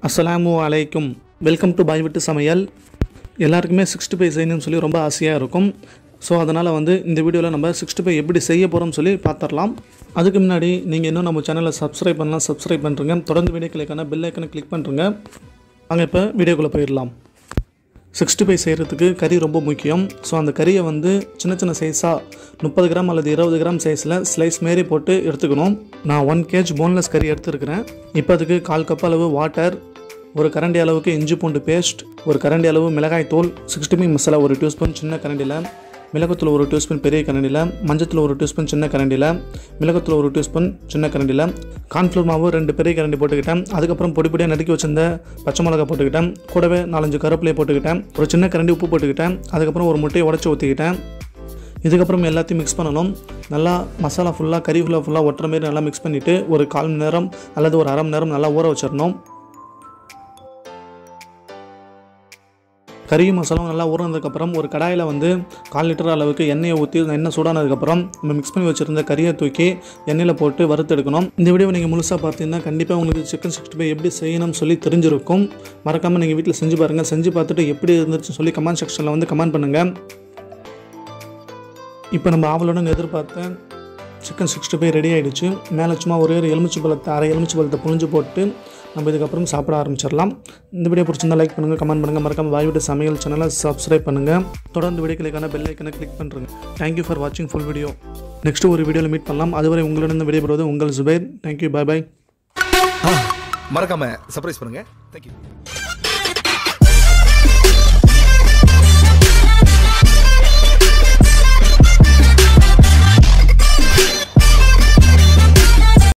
அஸ்ஸலாமு அலைக்கும் welcome to பாய் விட்டு சமையல் எல்லாருக்குமே சிக்ஸ்டி ஃபைவ் செய்யணும்னு சொல்லி ரொம்ப ஆசையாக இருக்கும் ஸோ அதனால் வந்து இந்த வீடியோவில் நம்ம சிக்ஸ்டி ஃபைவ் எப்படி செய்ய போகிறோம்னு சொல்லி பார்த்துடலாம் அதுக்கு முன்னாடி நீங்கள் இன்னும் நம்ம சேனலை சப்ஸ்கிரைப் பண்ணலாம் சப்ஸ்கிரைப் பண்ணுறங்க தொடர்ந்து வீடியோக்களுக்கான பெல் ஐக்கனை கிளிக் பண்ணுறங்க வாங்க இப்போ வீடியோக்குள்ளே போயிடலாம் சிக்ஸ்டி ஃபைவ் செய்கிறதுக்கு கறி ரொம்ப முக்கியம் ஸோ அந்த கறியை வந்து சின்ன சின்ன சைஸாக முப்பது கிராம் அல்லது இருபது கிராம் சைஸில் ஸ்லைஸ் மாரி போட்டு எடுத்துக்கணும் நான் ஒன் கேஜ் போன்லெஸ் கறி எடுத்துருக்கிறேன் இப்போ அதுக்கு கால் கப் அளவு வாட்டர் ஒரு கரண்டி அளவுக்கு இஞ்சி பூண்டு பேஸ்ட் ஒரு கரண்டி அளவு மிளகாய் தூள் சிக்ஸ்டி ஃபைவ் மசாலா ஒரு டீஸ்பூன் சின்ன கரண்டியில் மிளகுத்தூள் ஒரு டீஸ்பூன் பெரிய கரண்டியில் மஞ்சத்தூள் ஒரு டீஸ்பூன் சின்ன கரண்டியில் மிளகுத்தூள் ஒரு டீஸ்பூன் சின்ன கரண்டியில் கார்ன்ஃப்ளவர் மாவு ரெண்டு பெரிய கரண்டி போட்டுக்கிட்டேன் அதுக்கப்புறம் பொடி பொடியாக நறுக்கி வச்சிருந்த பச்சை மிளகா போட்டுக்கிட்டேன் கூடவே நாலஞ்சு கருப்பிலையை போட்டுக்கிட்டேன் ஒரு சின்ன கரண்டி உப்பு போட்டுக்கிட்டேன் அதுக்கப்புறம் ஒரு முட்டையை உடச்சி ஊற்றிக்கிட்டேன் இதுக்கப்புறம் எல்லாத்தையும் மிக்ஸ் பண்ணணும் நல்லா மசாலா ஃபுல்லாக கறி ஃபுல்லாக ஃபுல்லாக ஒட்டுற மாரி நல்லா மிக்ஸ் பண்ணிவிட்டு ஒரு கால் மணி நேரம் அல்லது ஒரு அரை மணி நேரம் நல்லா ஊற வச்சிடணும் கறியும் மசாலாவும் நல்லா ஊறினதுக்கப்புறம் ஒரு கடாயில் வந்து கால் லிட்டர் அளவுக்கு எண்ணெயை ஊற்றி எண்ணெய் சூடானதுக்கப்புறம் நம்ம மிக்ஸ் பண்ணி வச்சுருந்த கறியை தூக்கி எண்ணெயில் போட்டு வறுத்தெடுக்கணும் இந்த வீடியோவை நீங்கள் முழுசாக பார்த்தீங்கன்னா கண்டிப்பாக உங்களுக்கு சிக்கன் சிக்ஸ்டி ஃபைவ் எப்படி செய்யணும்னு சொல்லி தெரிஞ்சிருக்கும் மறக்காமல் நீங்கள் வீட்டில் செஞ்சு பாருங்கள் செஞ்சு பார்த்துட்டு எப்படி இருந்துச்சுன்னு சொல்லி கமெண்ட் செக்ஷனில் வந்து கமெண்ட் பண்ணுங்கள் இப்போ நம்ம ஆவலுடன் எதிர்பார்த்த சிக்கன் சிக்ஸ்டி ஃபைவ் ரெடி ஆகிடுச்சு மேலே சும்மா ஒரே ஒரு எலுமிச்சை பழத்தை அரை எலுமிச்சை பழத்தை புழிஞ்சு போட்டு நம்ம இதுக்கப்புறம் சாப்பிட ஆரம்பிச்சிடலாம் இந்த வீடியோ பிடிச்சிருந்தா லைக் பண்ணுங்கள் கமெண்ட் பண்ணுங்கள் மறக்காம வாய் விட்டு சமையல் சேனலை சப்ஸ்கிரைப் பண்ணுங்கள் தொடர்ந்து வீடியோக்களுக்கான பெல் ஐக்கனை கிளிக் பண்ணுறேங்க தேங்க்யூ ஃபார் வாட்சிங் ஃபுல் வீடியோ நெக்ஸ்ட் ஒரு வீடியோவில் மீட் பண்ணலாம் அதுவரை உங்களிடம் விடைபெறுவது உங்கள் ஜுபைர் தேங்க்யூ பை பை மறக்காம சர்ப்ரைஸ் பண்ணுங்க தேங்க்யூ